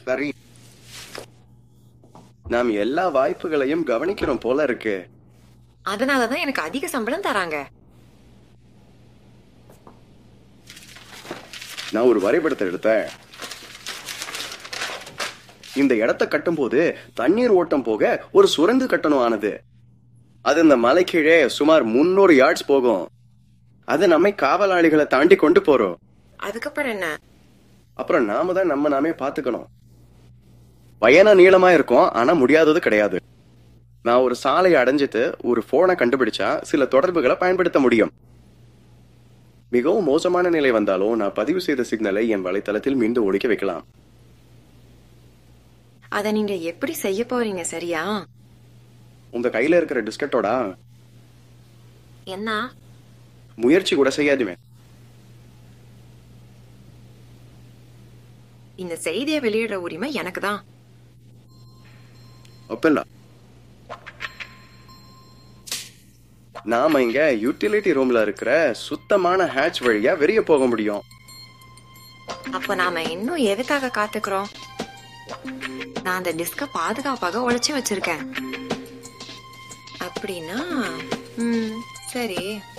சரி நாம் எல்லா வாய்ப்புகளையும் கவனிக்கிறோம் போல இருக்கு அதனாலதான் எனக்கு அதிக சம்பளம் தராங்க நான் ஒரு வரைபடத்தை எடுத்தேன் இந்த இடத்தை கட்டும்போது தண்ணீர் ஓட்டம் போக ஒரு சுரங்கு கட்டணம் ஆனது அது இந்த மலை கீழே சுமார் முன்னூறு யார்ட்ஸ் போகும் அது நம்மை காவலாளிகளை தாண்டி கொண்டு போறோம் அதுக்கப்புறம் என்ன அப்புறம் நாம தான் நம்ம நாமே பாத்துக்கணும் பயணம் நீளமா இருக்கும் ஆனா முடியாதது கிடையாது நான் ஒரு சாலையை அடைஞ்சிட்டு ஒரு போனை கண்டுபிடிச்சா சில தொடர்புகளை பயன்படுத்த முடியும் மிகவும் மோசமான நிலை வந்தாலும் நான் பதிவு செய்த சிக்னலை என் வலைத்தளத்தில் மீண்டும் ஒழிக்க வைக்கலாம் அத நீங்க எப்படி செய்ய போறீங்க சரியா உங்க கையில இருக்கிற டிஸ்கட்டோட என்ன முயற்சி கூட செய்யாதுமே இந்த செய்தியை வெளியிடுற உரிமை எனக்கு தான் ஒப்பில்ல நாம இங்க யூட்டிலிட்டி ரூம்ல இருக்கிற சுத்தமான ஹேட்ச் வழியா வெளிய போக முடியும் அப்ப நாம இன்னும் எதுக்காக காத்துக்கிறோம் நான் அந்த டிஸ்க பாதுகாப்பாக உழைச்சு வச்சிருக்கேன் அப்படின்னா ம், சரி